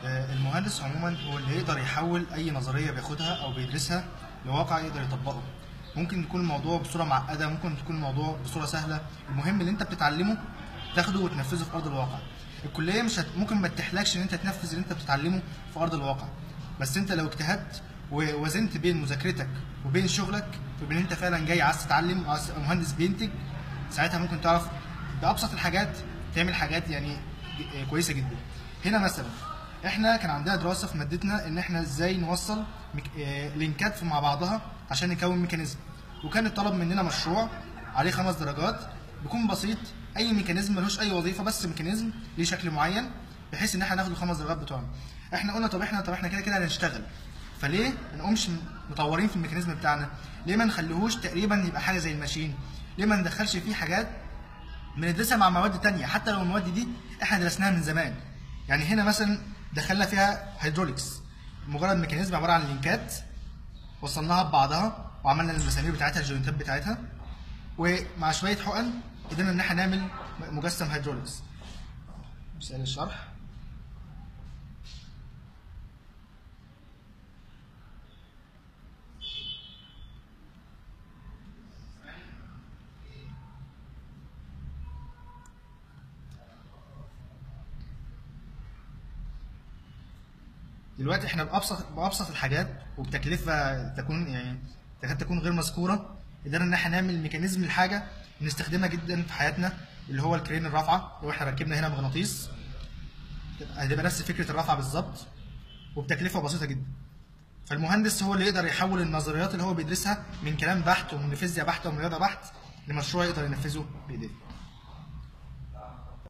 آه، المهندس عموما هو اللي يقدر يحول اي نظريه بياخدها او بيدرسها لواقع يقدر يطبقه ممكن يكون الموضوع بصوره معقده ممكن تكون الموضوع بصوره سهله المهم اللي انت بتتعلمه تاخده وتنفذه في ارض الواقع الكليه مش هت... ممكن ما تحلكش ان انت تنفذ اللي انت بتتعلمه في ارض الواقع بس انت لو اجتهدت ووزنت بين مذاكرتك وبين شغلك وبين انت فعلا جاي عايز تتعلم عايز تبقى مهندس بينتج ساعتها ممكن تعرف بابسط الحاجات تعمل حاجات يعني ج- آه، كويسه جدا هنا مثلا احنا كان عندنا دراسه في مادتنا ان احنا ازاي نوصل ميك... آه، لينكات مع بعضها عشان نكون ميكانيزم وكان الطلب مننا مشروع عليه خمس درجات بيكون بسيط اي ميكانيزم ملوش اي وظيفه بس ميكانيزم ليه شكل معين بحيث ان احنا ناخد الخمس درجات بتوعنا احنا قلنا طب احنا طب احنا كده كده هنشتغل فليه ما نقومش مطورين في الميكانيزم بتاعنا ليه ما نخليهوش تقريبا يبقى حاجه زي الماشين ليه ما ندخلش فيه حاجات بندرسها مع مواد تانية حتى لو المواد دي احنا درسناها من زمان يعني هنا مثلا دخلنا فيها هيدروليكس مجرد ميكانيزم عباره عن لينكات وصلناها ببعضها وعملنا المسامير بتاعتها الجوينتات بتاعتها ومع شويه حقن قدرنا ان احنا نعمل مجسم هيدروليكس مثال الشرح دلوقتي احنا بابسط بابسط الحاجات وبتكلفه تكون يعني تكاد تكون غير مذكوره قدرنا ان احنا نعمل ميكانيزم لحاجه بنستخدمها جدا في حياتنا اللي هو الكرين الرافعه لو احنا ركبنا هنا مغناطيس هتبقى نفس فكره الرافعه بالظبط وبتكلفه بسيطه جدا فالمهندس هو اللي يقدر يحول النظريات اللي هو بيدرسها من كلام بحت ومن فيزياء بحته ومن رياضه بحت لمشروع يقدر ينفذه بايديه